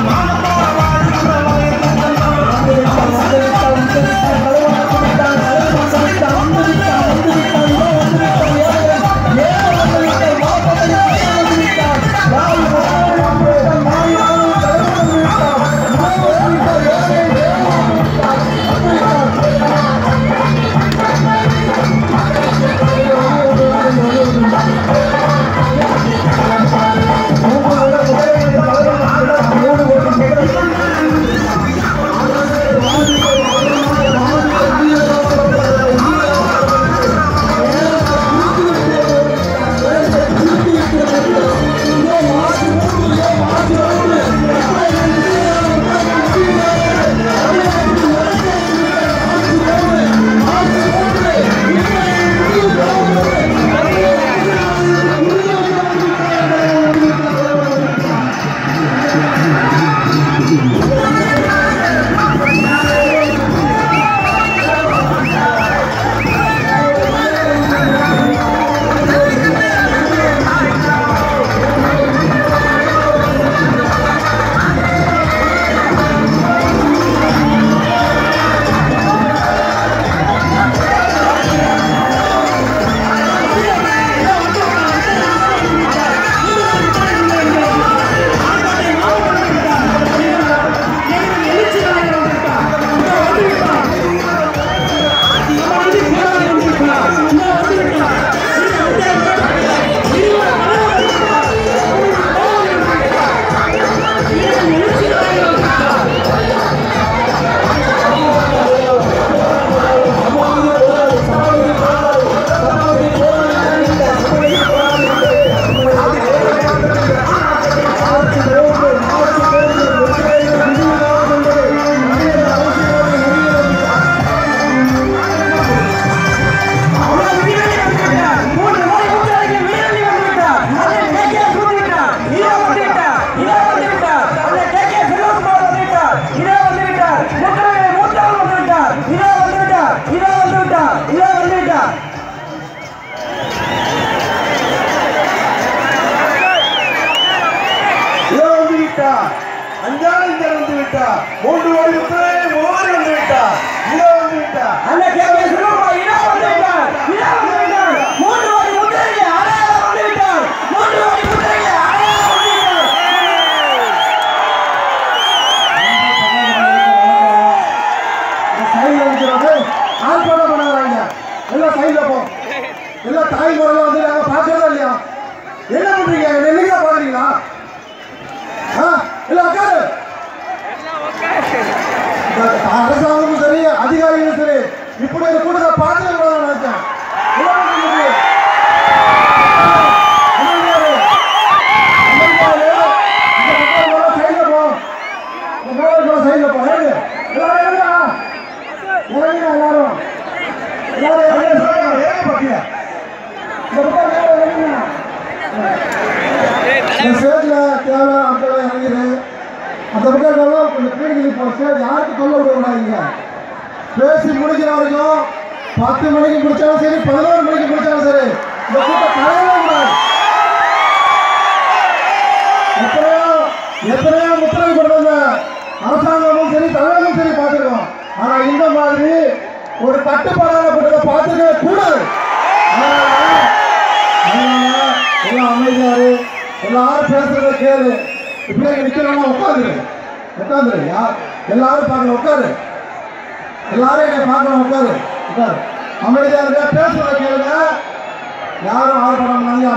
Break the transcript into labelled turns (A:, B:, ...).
A: அஞ்சாறு இங்க வந்து விட்டா மூன்று ஓடி முத்திரை ஓடி வந்து விட்டா இதோ வந்து விட்டா
B: அந்த கேகே சுருமா இதோ வந்து விட்டார் இதோ வந்து விட்டார் மூன்று கோடி முத்திரையை அடையாளம் வந்து விட்டார் மூன்று கோடி முத்திரையை அடையாளம் வந்து விட்டார்
A: சைடில் இருக்கிறது ஆள் போட பண்ணாங்க எல்லாம் சைடில் போ எல்லாம் தாய் முறையில் வந்து நாங்கள் பார்க்கறதா இல்லையா என்ன பண்றீங்க என்னைக்கு பார்க்குறீங்களா ஆ இல்லை உட்காரு இந்த அரசாங்கமும் சரி அதிகாரிகளும் சரி இப்படி ஒரு கூட்டத்தை பார்க்கவே கூடாது நினைச்சேன் என்ன பண்றீங்க அமைதியா இரு. அமைதியா இரு. இந்த பக்கம் போனா சைடுல போ. இந்த மேல போனா சைடுல போ. ஏறு. எல்லாரும் ஏறுடா. இறங்குங்க எல்லாரும். எல்லாரும் இறங்குங்க. ஏறு பாத்தியா. இந்த பக்கம் மேல இறங்குங்க. இந்த ஸ்டேஜ்ல தேவை அந்த இறங்கிடு அந்த பக்கம் இருக்கலாம் கொஞ்சம் பீடிக்கு இப்போ ஸ்டேஜ் யாருக்கும் தொல்லை விடக்கூடாதீங்க பேசி முடிக்கிற வரைக்கும் பத்து மணிக்கு முடிச்சாலும் சரி பதினோரு மணிக்கு முடிச்சாலும் சரி இந்த கூட்டம் கலையவே கூடாது எத்தனையோ எத்தனையோ முத்திரை கொடுத்தவங்க அரசாங்கமும் சரி தமிழகமும் சரி பார்த்துருக்கோம் ஆனா இந்த மாதிரி ஒரு கட்டுப்பாடான கூட்டத்தை பார்த்துக்கவே கூடாது அதனால அதனால எல்லாம் அமைதியாரு எல்லாரும் பேசுறத கேளு இப்படியே நிக்கிறவங்க உட்காந்துரு உட்காந்துரு யார் எல்லாரும் பார்க்கணும் உட்காரு எல்லாரும் என்னை பார்க்கணும் உட்காரு உட்காரு அமைதியா இருக்க பேசுறத கேளுங்க யாரும் ஆர்ப்பாட்டம் பண்ணாதீங்க